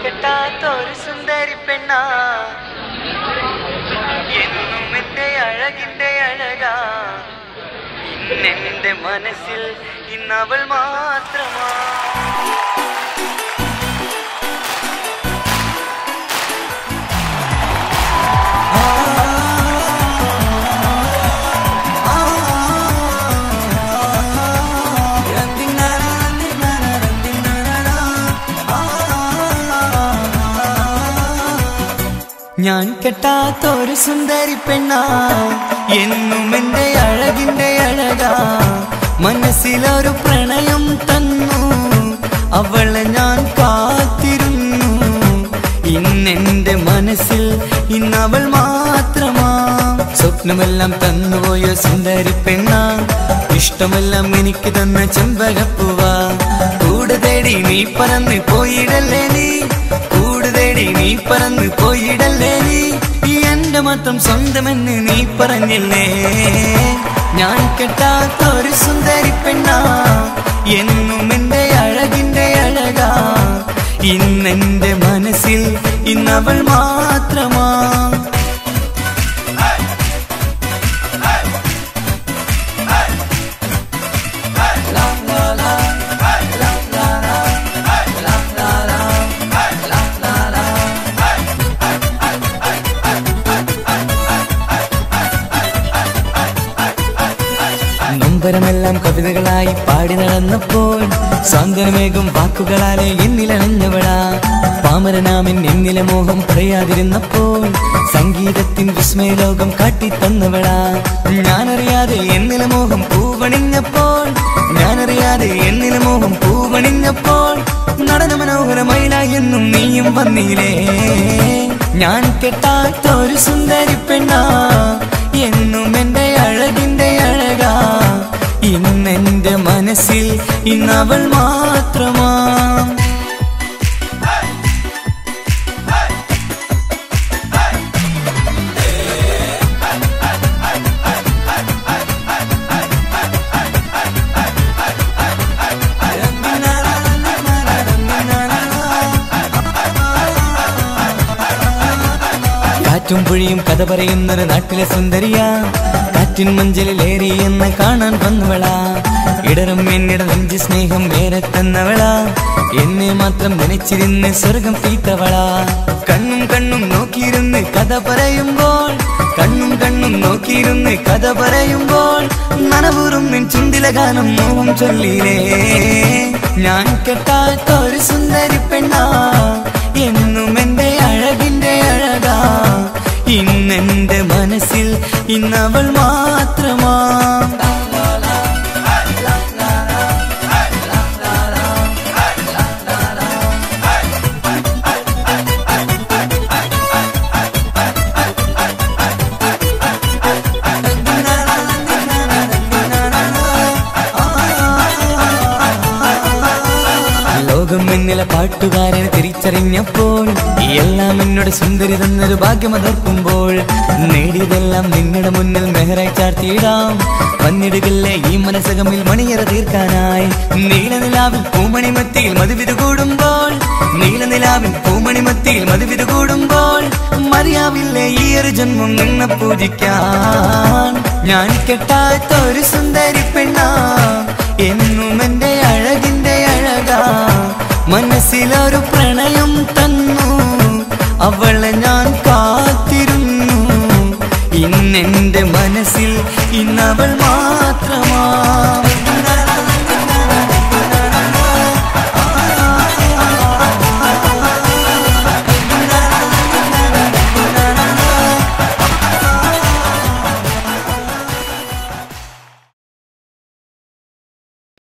കെട്ടാത്ത ഒരു സുന്ദരി പെണ്ണാ എന്നും എന്റെ അഴകിന്റെ അഴകാ ഇന്നെന്റെ മനസ്സിൽ ഇന്നവൾ മാത്രമാ ഞാൻ കെട്ടാത്ത ഒരു സുന്ദരി പെണ്ണാ എന്നും എന്റെ അഴകിന്റെ അഴകാ മനസ്സിലൊരു പ്രണയം തന്നു അവളെ ഞാൻ കാത്തിരുന്നു ഇന്നെന്റെ മനസ്സിൽ ഇന്നവൾ മാത്രമാ സ്വപ്നമെല്ലാം തന്നുപോയ സുന്ദരി പെണ്ണാ ഇഷ്ടമെല്ലാം എനിക്ക് തന്ന ചെമ്പകപ്പൂവാ കൂട് തേടി നീ പറന്ന് പോയിടല്ലേ നീ കൂട് തേടി നീ പറന്ന് പോയിടല്ലേ നീ ഈ എന്റെ മാത്രം സ്വന്തമെന്ന് നീ പറഞ്ഞില്ലേ ഞാൻ കെട്ടാത്ത ഒരു സുന്ദരി പെണ്ണാ എന്നും എന്റെ അഴകിന്റെ അഴകാ ഇന്നെന്റെ മനസ്സിൽ ഇന്നവൾ മാത്രമാ നൊമ്പരമെല്ലാം കവിതകളായി പാടി നടന്നപ്പോൾ സാന്ത്വനമേകും വാക്കുകളാലെ എന്നിലണഞ്ഞവളാ പാമരനാമൻ എന്നിലെ മോഹം പറയാതിരുന്നപ്പോൾ സംഗീതത്തിൻ വിസ്മയലോകം കാട്ടിത്തന്നവളാ ഞാനറിയാതെ എന്നിലെ മോഹം പൂവണിഞ്ഞപ്പോൾ ഞാനറിയാതെ എന്നിലെ മോഹം പൂവണിഞ്ഞപ്പോൾ നടന മനോഹരമയിലായി എന്നും നീയും വന്നില്ലേ ഞാൻ കെട്ടാത്ത ഒരു സുന്ദരി പെണ്ണാ എന്നും എന്റെ അഴകിന്റെ അഴകാ ഇന്നെന്റെ മനസ്സിൽ ഇന്നവൾ മാത്രമാ കാറ്റും പുഴിയും കഥ പറയുന്നൊരു നാട്ടിലെ സുന്ദരിയാ കാറ്റിൻ മഞ്ചലിലേറി എന്ന് കാണാൻ വന്നവളാ ഇടറും എന്നിട നെഞ്ച് സ്നേഹം വേറെ തന്നവളാ എന്നെ മാത്രം നനച്ചിരുന്ന് സ്വർഗം തീത്തവളാ കണ്ണും കണ്ണും നോക്കിയിരുന്ന് കഥ പറയുമ്പോൾ കണ്ണും കണ്ണും നോക്കിയിരുന്ന് കഥ പറയുമ്പോൾ നനവൂറും നിൻ ചുണ്ടില ഗാനം മോഹം ചൊല്ലിലേ ഞാൻ കെട്ടാത്ത ഒരു സുന്ദരി പെണ്ണാ എന്നും എന്റെ അഴകിന്റെ അഴകാ ഇന്നെന്റെ മനസ്സിൽ ഇന്നവൾ മാത്രമാ ലോകം എന്നിലെ പാട്ടുകാരനെ തിരിച്ചറിഞ്ഞപ്പോൾ ഈ എല്ലാം എന്നോട് സുന്ദരി തന്നൊരു ഭാഗ്യമതർക്കുമ്പോൾ നേടിയതെല്ലാം നിങ്ങളുടെ മുന്നിൽ മെഹറായി ചാർത്തിയിടാം വന്നിടുകല്ലേ ഈ മനസ്സകമിൽ മണിയറ തീർക്കാനായി നീലനിലാവിൽ പൂമണിമത്തിയിൽ മധുവിത് കൂടുമ്പോൾ നീലനിലാവിൽ പൂമണിമത്തിയിൽ മധുവിത് കൂടുമ്പോൾ മറിയാവില്ലേ ഈ ഒരു ജന്മം നിന്നെ പൂജിക്കാൻ ഞാൻ കെട്ടാത്ത ഒരു സുന്ദരി പെണ്ണാ എന്നും എന്റെ അഴകിന്റെ അഴകാ മനസ്സിലൊരു പ്രണയം തന്നു അവളെ ഞാൻ കാത്തിരുന്നു ഇന്നെന്റെ മനസ്സിൽ ഇന്നവൾ മാത്രമാ